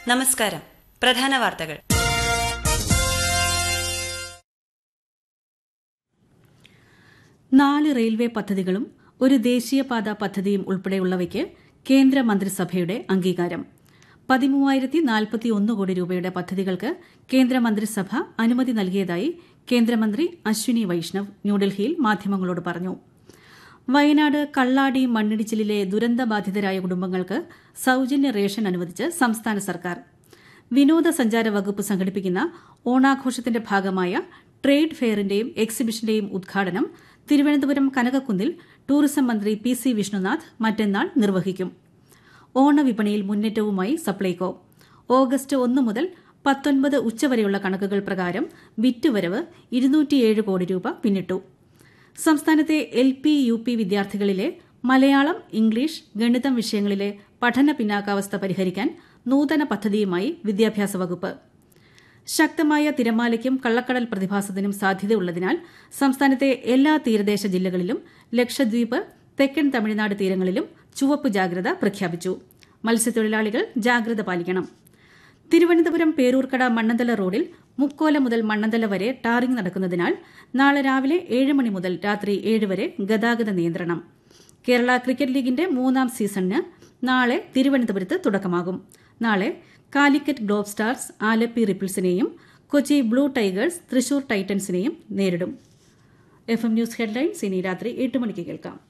നമസ്കാരം പ്രധാന വാർത്തകൾ നാല് റെയിൽവേ പദ്ധതികളും ഒരു ദേശീയപാത പദ്ധതിയും ഉൾപ്പെടെയുള്ളവയ്ക്ക് കേന്ദ്ര മന്ത്രിസഭയുടെ അംഗീകാരം പതിമൂവായിരത്തി നാൽപ്പത്തിയൊന്ന് കോടി രൂപയുടെ പദ്ധതികൾക്ക് കേന്ദ്രമന്ത്രിസഭ അനുമതി നൽകിയതായി കേന്ദ്രമന്ത്രി അശ്വിനി വൈഷ്ണവ് ന്യൂഡൽഹിയിൽ മാധ്യമങ്ങളോട് പറഞ്ഞു വയനാട് കള്ളാടി മണ്ണിടിച്ചിലിലെ ദുരന്തബാധിതരായ കുടുംബങ്ങൾക്ക് സൌജന്യ റേഷൻ അനുവദിച്ച് സംസ്ഥാന സർക്കാർ വിനോദസഞ്ചാര വകുപ്പ് സംഘടിപ്പിക്കുന്ന ഓണാഘോഷത്തിന്റെ ഭാഗമായ ട്രേഡ് ഫെയറിന്റെയും എക്സിബിഷന്റെയും ഉദ്ഘാടനം തിരുവനന്തപുരം കനകക്കുന്നിൽ ടൂറിസം മന്ത്രി പി സി വിഷ്ണുനാഥ് മറ്റന്നാൾ നിർവഹിക്കും ഓണവിപണിയിൽ മുന്നേറ്റവുമായി സപ്ലൈകോ ഓഗസ്റ്റ് ഒന്ന് മുതൽ പത്തൊൻപത് ഉച്ചവരെയുള്ള കണക്കുകൾ പ്രകാരം വിറ്റുവരവ് ഇരുന്നൂറ്റിയേഴ് കോടി രൂപ പിന്നിട്ടു സംസ്ഥാനത്തെ എൽ പി യു പി വിദ്യാർത്ഥികളിലെ മലയാളം ഇംഗ്ലീഷ് ഗണിതം വിഷയങ്ങളിലെ പഠന പിന്നാക്കാവസ്ഥ പരിഹരിക്കാൻ നൂതന പദ്ധതിയുമായി വിദ്യാഭ്യാസ വകുപ്പ് ശക്തമായ തിരമാലയ്ക്കും കള്ളക്കടൽ പ്രതിഭാസത്തിനും സാധ്യതയുള്ളതിനാൽ സംസ്ഥാനത്തെ എല്ലാ തീരദേശ ജില്ലകളിലും ലക്ഷദ്വീപ് തെക്കൻ തമിഴ്നാട് തീരങ്ങളിലും ചുവപ്പ് ജാഗ്രത പ്രഖ്യാപിച്ചു മത്സ്യത്തൊഴിലാളികൾ ജാഗ്രത പാലിക്കണം തിരുവനന്തപുരം പേരൂർക്കട മണ്ണന്തല റോഡിൽ മുക്കോല മുതൽ മണ്ണന്തല വരെ ടാറിംഗ് നടക്കുന്നതിനാൽ നാളെ രാവിലെ ഏഴ് മണി മുതൽ രാത്രി ഏഴ് വരെ ഗതാഗത നിയന്ത്രണം കേരള ക്രിക്കറ്റ് ലീഗിന്റെ മൂന്നാം സീസണിന് നാളെ തിരുവനന്തപുരത്ത് തുടക്കമാകും നാളെ കാലിക്കറ്റ് ഗ്ലോബ് സ്റ്റാർസ് ആലപ്പി റിപ്പിൾസിനെയും കൊച്ചി ബ്ലൂ ടൈഗേഴ്സ് തൃശൂർ ടൈറ്റൻസിനെയും നേരിടും എഫ് എം ന്യൂസ് ഹെഡ്ലൈൻസ് ഇനി രാത്രി എട്ട് മണിക്ക് കേൾക്കാം